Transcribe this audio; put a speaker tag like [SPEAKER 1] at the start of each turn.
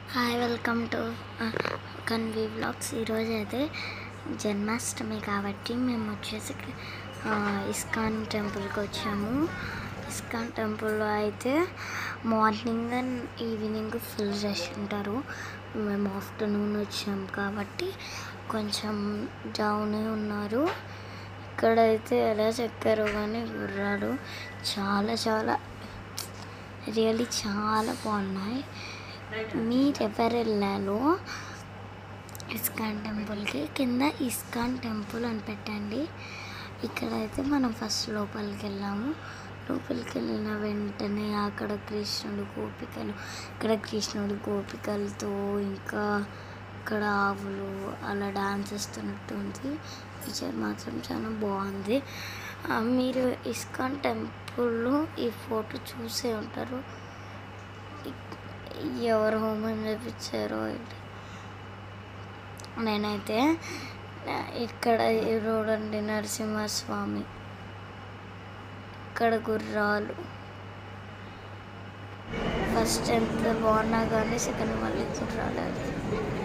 [SPEAKER 1] Hi welcome to కన్వీ blogs ఈరోజు అయితే జన్మాష్టమి కాబట్టి మేము వచ్చేసి ఆ, ఇస్కాన్ టెంపుల్కి వచ్చాము ఇస్కాన్ టెంపుల్లో అయితే morning and evening full rush ఉంటారు మేము ఆఫ్టర్నూన్ వచ్చాము కాబట్టి కొంచెం డౌనే ఉన్నారు ఇక్కడైతే ఎలా చెక్కారో కానీ గుర్రాలు చాలా చాలా రియల్లీ చాలా బాగున్నాయి మీరు ఎవరు వెళ్ళాలో ఇస్కాన్ టెంపుల్కి కింద ఇస్కాన్ టెంపుల్ అని పెట్టండి ఇక్కడైతే మనం ఫస్ట్ లోపలికి వెళ్ళాము లోపలికి వెళ్ళిన వెంటనే అక్కడ కృష్ణుడు గోపికలు ఇక్కడ కృష్ణుడు గోపికలతో ఇంకా ఇక్కడ ఆవులు అలా డాన్స్ చేస్తున్నట్టు ఉంది పిక్చర్ మాత్రం చాలా బాగుంది ఆ, మీరు ఇస్కాన్ టెంపుల్లో ఈ ఫోటో చూసే ఉంటారు ఇక్- ఎవరు హోమం చేపించారో ఏంటి. నేనైతే ఆ, ఇక్కడ ఈ చూడండి నరసింహస్వామి ఇక్కడ గుర్రాలు ఫస్ట్ ఎంత బాగున్నా కానీ సెకండ్ మళ్ళీ గుర్రాలు అది